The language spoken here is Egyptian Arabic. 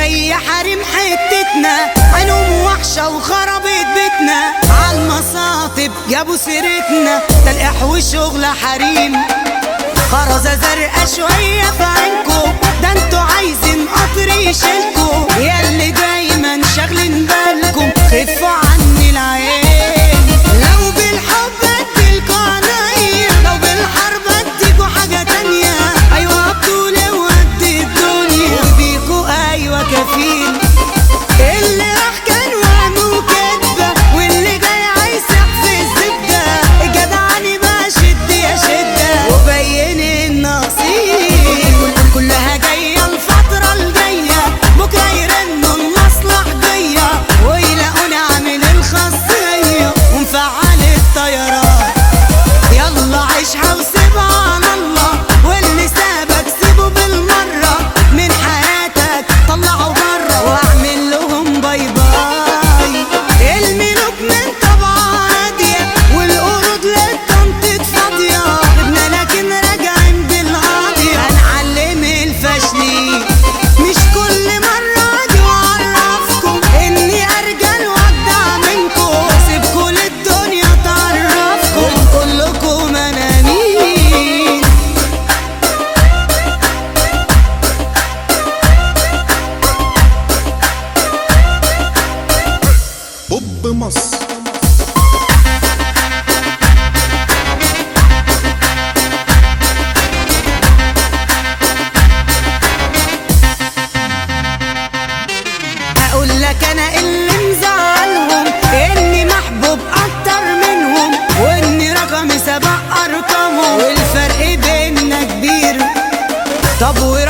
زي حريم حتتنا عينهم وحشة وخربت بيتنا عالمصاطب جابوا سيرتنا تلقح وشغل حريم خرزة زرقاء شوية في عينكم ده انتوا عايزين قطر يشيلكم ياللي دايما شاغلين بالكم خفوا عني العين لو بالحب اديلكوا عينيا لو بالحرب اديكوا حاجة تانية ايوه بطولة وقد الدنيا وبيكوا ايوه كفيل اللي راح كان وهم وكدبة واللي جاي عايز يحفظ الزبدة جدعني بقى شد يا شدة وبين النصيب كلها جاية الفترة الجاية بكرة يرنوا المصلح جاية ويلاقوني عامل الخاصية ومفعل الطيارات يلا عيشها وسيبها على الله واللي سابك سيبه بالمرة من حياتك طلعه بره واعمل لهم باي باي الملوك من طبعها هادية والقرود للطنطة فاضية ابنا لكن راجعين بالقاضية هنعلم الفاشلين مش كل مرة اجي واعرفكم اني ارجل وابدع منكم سيبكوا للدنيا تعرفكم كلكم انا مين بوب مصر اقول لك انا اللي مزعلهم اني محبوب اكتر منهم واني رقمي سبق ارقامهم والفرق بيننا كبير طب و